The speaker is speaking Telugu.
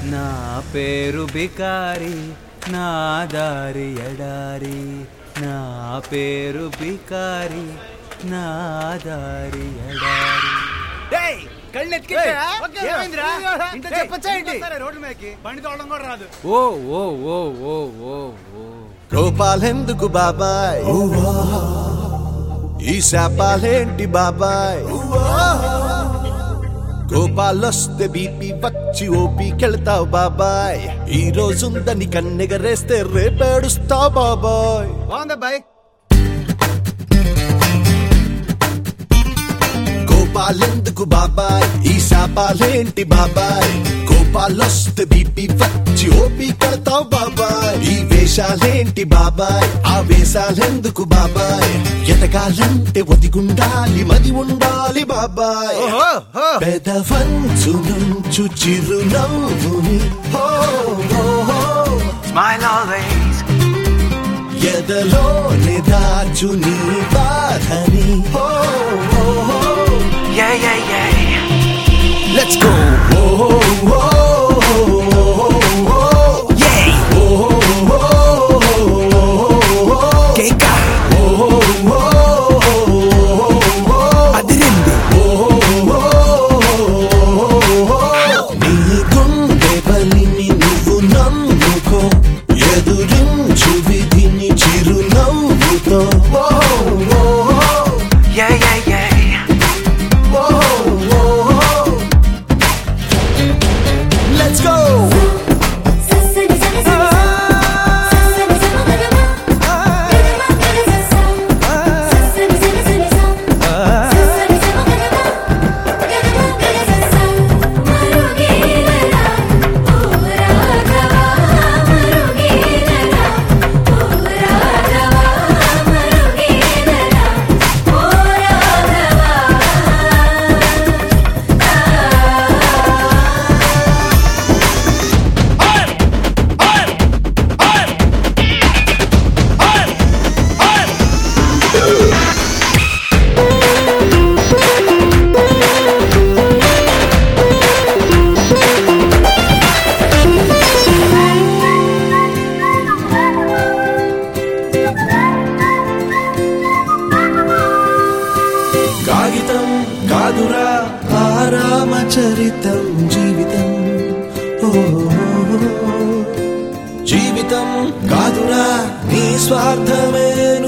నా పేరు బికారి నా దారి ఎడారి నా పేరు బికారి నా దారి ఎడారి ఓ ఓ ఓ ఓ ఓ ఓ రూపాలెందుకు బాబాయ్ ఈ శాపాలేంటి బాబాయ్ గోపాలొస్తే బీపీ వచ్చి ఓపీకెళ్తావు బాబాయ్ ఈ రోజుందని కన్నెగరేస్తే రేపేడుస్తావు బాబాయ్ బాగుందబ్బాయి గోపాలెందుకు బాబాయ్ ఈ శాపాలేంటి బాబాయ్ గోపాలొస్తే బీపీ వచ్చి ఓపీ కడతావు బాబాయ్ ఈ వేషాలేంటి బాబాయ్ ఆ వేషాలెందుకు బాబాయ్ ఎదగాలంటే ఒదిగుండాలి మది ఉండాలి బాబాయ్ పెదవంచు నుంచు చిరునవ్వుని హో హో హో స్మైల్ ఆల్వేస్ ఎదలోని దాచు నీ బాధని ho ho ho yeah yeah yeah Let's go. Oh, oh, oh, oh, oh, oh. Yeah. Oh, oh, oh, oh, oh, oh. Keka. Oh, oh, oh, oh, oh, oh. అదిరింది Oh, oh, oh, oh, oh. నీ గుండె బలిని నువ్వు నమ్ముకో ఎదురించు విధిని చిరునవ్వుతో Oh, oh, oh, yeah yeah yeah oh, oh, oh. Let's go. ససని సని సని ససని సని గరమా గరమా గరసా ససని సని సని ససని సని గరమా గరమా గరసా మరుగేరలా ఓ రాఘవా మరుగేరలా ఓ రాఘవా మరుగేరలా ఓ కాగితం కాదురా ఆరామచరితం జీవితం ఓ జీవితం కాదురా నీ స్వార్థమే